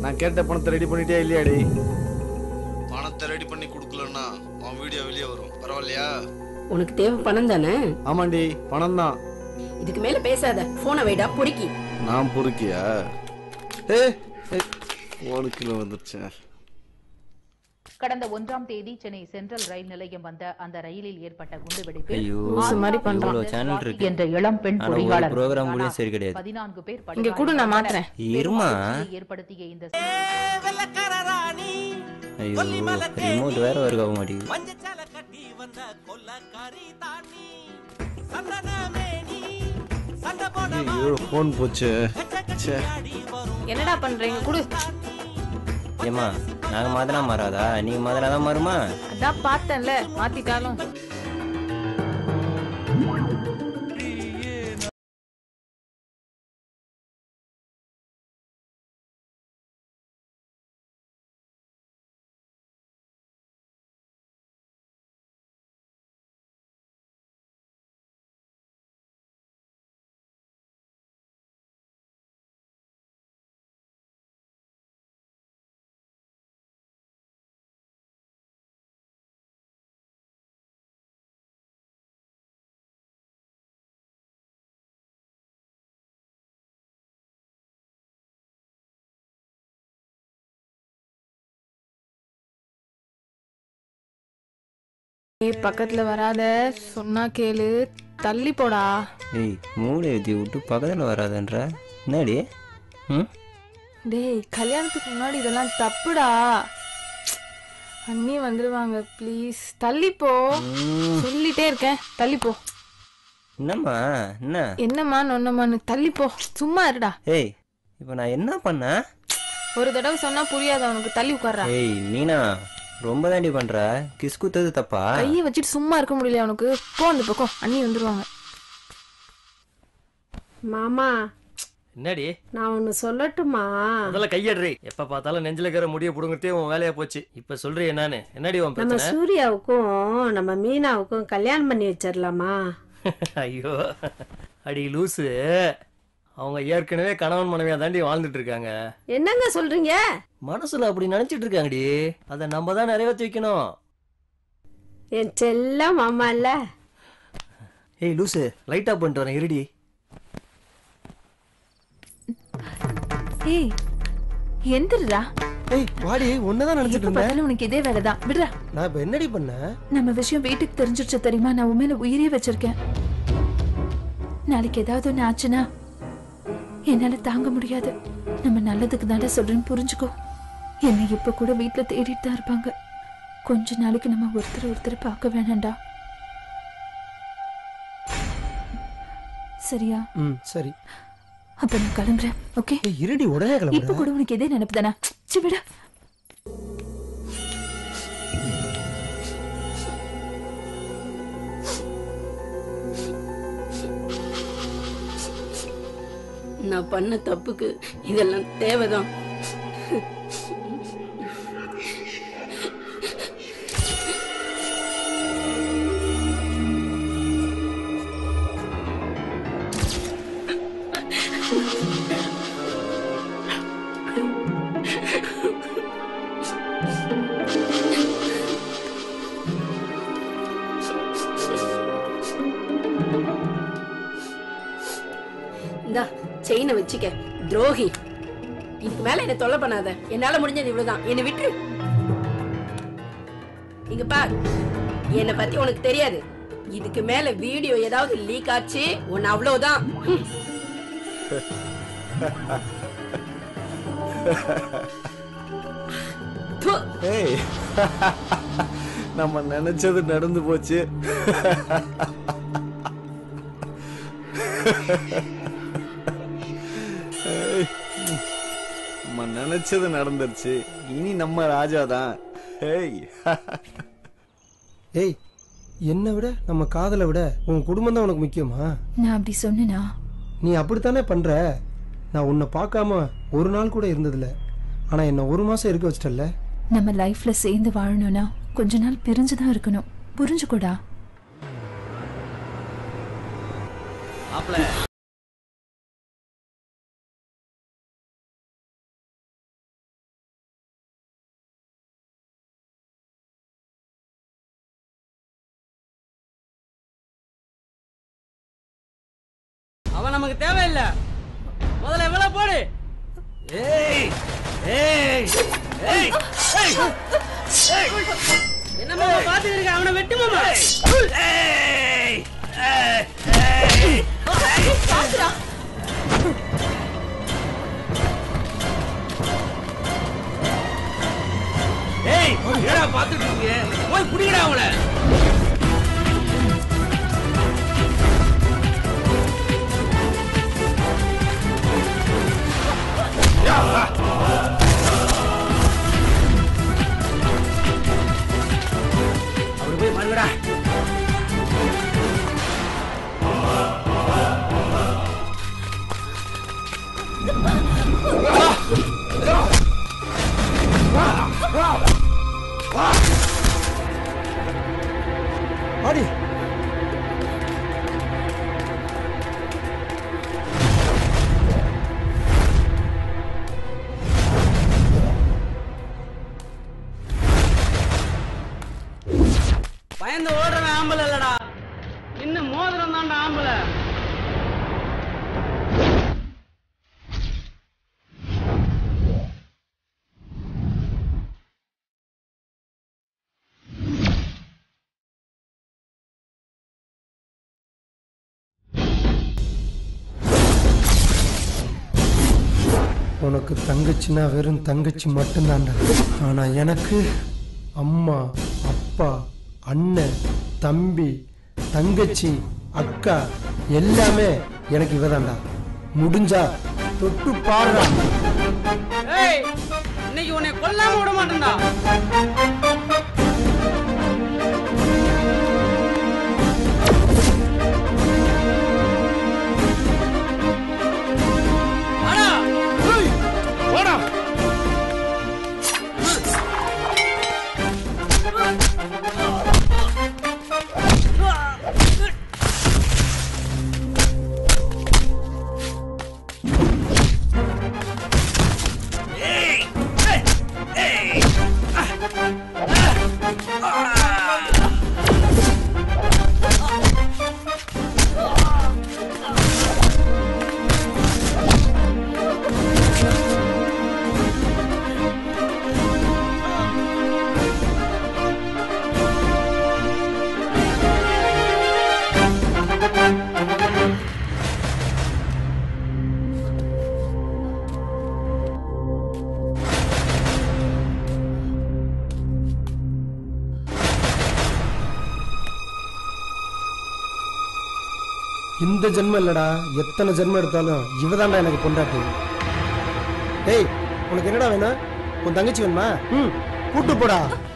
நான் கேட்ட பணத்தை ரெடி பண்ணிட்டே இல்லையாடி பணத்தை ரெடி பண்ணி கொடுக்கலன்னா உன் வீடியோ வெளியே வரும் பரவாயில்லையா உனக்கு தேவை பணம் தானே ஆமாண்டி பணம் தான் இதுக்கு மேல பேசாத போனை வைடா பொறுக்கி நான் பொறுக்கியா ஏ ஃபோனுக்குள்ள வந்துருச்சேன் கடந்த ஒன்றாம் தேதி சென்னை சென்ட்ரல் ரயில் நிலையம் வந்த அந்த ரயிலில் ஏற்பட்ட குண்டுவெடிப்பில் ஐயோ ஆந்திரா மாதிரி பிரதேச இவ்வளவு சேனல் சுவாதி இருக்கு என்ற இளம் பெண் ஆனா ஒரு பொறியாளர் program கூட காணா. சரி கிடையாது. பதினான்கு பேர் இங்க கூட நான் படுகாயமடைந்தனர். மாத்துறேன். இருமா. பெரும் அதிர்ச்சியை ஏற்படுத்திய இந்த ஐயோ ரிமோட் வேற ஒர்க் ஆக மாட்டேங்குது மஞ்சச்சால கட்டி வந்த கொல்லக்காரி தாண்டி சந்தனமேனி சண்டை போட ஐயோ ஃபோன் போச்சு ச்சே ஆடி வரும் என்னடா பண்றீங்க குடு ஏமா நாங்க மாத்தினா மாறாதா நீங்க மாத்தினாதான் மாறுமா அதான் பார்த்தேன்ல மாத்திட்டாலும் ஏய் பக்கத்துல வராத சொன்னா கேளு தள்ளி போடா ஏய் மூளை ஏற்றி விட்டு பக்கத்தில் வராதன்ற என்னடி ம் டேய் கல்யாணத்துக்கு முன்னாடி இதெல்லாம் தப்புடா அண்ணி வந்துருவாங்க ப்ளீஸ் தள்ளி போ சொல்லிட்டே இருக்கேன் தள்ளி போ என்னம்மா என்ன என்னம்மா நொன்னம்மான்னு தள்ளி போ சும்மா இருடா ஏய் இப்போ நான் என்ன பண்ணேன் ஒரு தடவை சொன்னா புரியாத உனக்கு தள்ளி உட்கார்றா ஏய் மீனா ரொம்ப தாண்டி பண்ற கிஸ் குத்தது தப்பா கையை வச்சுட்டு சும்மா இருக்க முடியல உனக்கு போ அந்த பக்கம் அண்ணி வந்துருவாங்க மாமா என்னடி நான் ஒன்னு சொல்லட்டுமா முதல்ல கையடுறி எப்ப பார்த்தாலும் நெஞ்சில இருக்கிற முடிய புடுங்கத்தே உன் வேலையா போச்சு இப்ப சொல்றீ என்னன்னு என்னடி உன் நம்ம பிரச்சனை சூர்யாவுக்கும் நம்ம மீனாவுக்கும் கல்யாணம் பண்ணி வச்சிடலாமா ஐயோ அடி லூசு அவங்க ஏற்கனவே கணவன் மனைவியா தாண்டி வாழ்ந்துட்டு இருக்காங்க என்னங்க சொல்றீங்க மனசுல அப்படி நினைச்சிட்டு இருக்காங்கடி அதை நம்ம தான் நிறைவேற்றி வைக்கணும் என் செல்ல மாமா இல்ல ஏய் லூசு லைட் ஆஃப் பண்ணிட்டு வரேன் இருடி ஏய் எந்திரா ஏய் வாடி ஒன்னதான் நினைச்சிட்டு எப்ப இருந்தேன் பார்த்தாலும் உனக்கு இதே வேலைதான் விடுறா நான் இப்ப என்னடி பண்ணேன் நம்ம விஷயம் வீட்டுக்கு தெரிஞ்சிருச்சு தெரியுமா நான் உன் மேல உயிரே வச்சிருக்கேன் நாளைக்கு ஏதாவது ஒன்று ஆச்சுன்னா என்னால தாங்க முடியாது நம்ம நல்லதுக்கு தானே சொல்றேன்னு புரிஞ்சுக்கோ என்னை இப்ப கூட வீட்டுல தேடிட்டு தான் இருப்பாங்க கொஞ்ச நாளைக்கு நம்ம ஒருத்தர் ஒருத்தர் பார்க்க வேணாம்டா சரியா ம் சரி அப்ப நான் கிளம்புறேன் ஓகே ஏய் இருடி உடனே இப்ப கிளம்புறேன் கூட உனக்கு இதே நினைப்பு தானே சி விட நான் பண்ண தப்புக்கு இதெல்லாம் தேவைதான் இந்தா செயினை வச்சுக்க துரோகி இதுக்கு மேல என்ன தொல்லை பண்ணாத என்னால முடிஞ்சது இவ்வளவுதான் என்னை விட்டு இங்க பார் என்னை பத்தி உனக்கு தெரியாது இதுக்கு மேல வீடியோ ஏதாவது லீக் ஆச்சு உன்னை அவ்வளவுதான் ஹம். ப்பு. ஏய் நம்ம நினைச்சது நடந்து போச்சு ஏய், நம்ம நினைச்சது நடந்துருச்சு இனி நம்ம ராஜா தான் ஏய் ஏய் என்னை விட நம்ம காதலை விட உன் குடும்பம் தான் உனக்கு முக்கியமா நான் அப்படி சொன்னேனா நீ அப்படித்தானே பண்ற நான் உன்னை பார்க்காம ஒரு நாள் கூட இருந்ததில்ல ஆனா என்ன ஒரு மாசம் இருக்க வச்சிட்டல்ல நம்ம லைஃப்ல சேர்ந்து வாழணும்னா கொஞ்ச நாள் பிரிஞ்சுதான் இருக்கணும் புரிஞ்சுக்கூடா மாப்பிள அவன் நமக்கு தேவையில்லை முதல்ல எவ்வளவு போடு ஏய் ஏய் ஏய் ஏய் என்னமா பாத்துக்கிட்டு இருக்க அவனை வெட்டு மாமா ஏய் ஏய் ஏய் ஏய் என்னடா பாத்துட்டு இருக்கீங்க போய் புடிங்கடா அவளை அவரு போய் பாருங்கடா ஆடி பயந்து ஓடுறவன் ஆம்பளை இல்லடா இன்னும் மோதிரம் தான்டா ஆம்பளை உனக்கு தங்கச்சின்னா வெறும் தங்கச்சி மட்டும்தான்டா ஆனா எனக்கு அம்மா அப்பா அண்ணன் தம்பி தங்கச்சி அக்கா எல்லாமே எனக்கு இவதான்டா முடிஞ்சா தொட்டு பாடுறா ஏய் இன்னைக்கு உன்னை கொல்லாம விட மாட்டேன்டா வாடா. போடா ஏய் ஏய் ஏய் இந்த ஜென்மம் இல்லடா எத்தனை ஜென்மம் எடுத்தாலும் இவதான்டா எனக்கு பொண்டாட்டி டேய் உனக்கு என்னடா வேணும் உன் தங்கச்சி வேணுமா ம் கூட்டு போடா